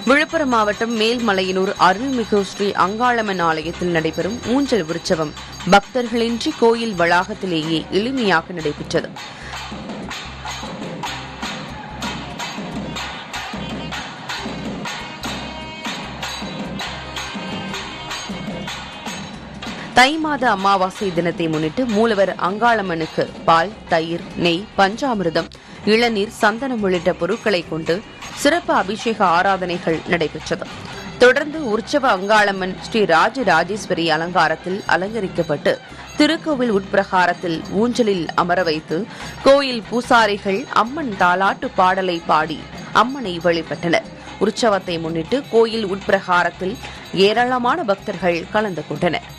விழுப்புரம் மாவட்டம் மேல்மலையனூர் அருள்மிகு ஸ்ரீ அங்காளம்மன் ஆலயத்தில் நடைபெறும் ஊஞ்சல் உற்சவம் பக்தர்களின்றி கோயில் வளாகத்திலேயே எளிமையாக நடைபெற்றது தை மாத அமாவாசை தினத்தை முன்னிட்டு மூலவர் அங்காளம்மனுக்கு பால் தயிர் நெய் பஞ்சாமிர்தம் இளநீர் சந்தனம் உள்ளிட்ட பொருட்களை கொண்டு சிறப்பு அபிஷேக ஆராதனைகள் நடைபெற்றது தொடர்ந்து உற்சவ அங்காளம்மன் ஸ்ரீ ராஜராஜேஸ்வரி அலங்காரத்தில் அலங்கரிக்கப்பட்டு திருக்கோவில் உட்பிரகாரத்தில் ஊஞ்சலில் அமர வைத்து கோயில் பூசாரிகள் அம்மன் தாலாட்டு பாடலை பாடி அம்மனை வழிபட்டனர் உற்சவத்தை முன்னிட்டு கோயில் உட்பிரகாரத்தில் ஏராளமான பக்தர்கள் கலந்து கொண்டனர்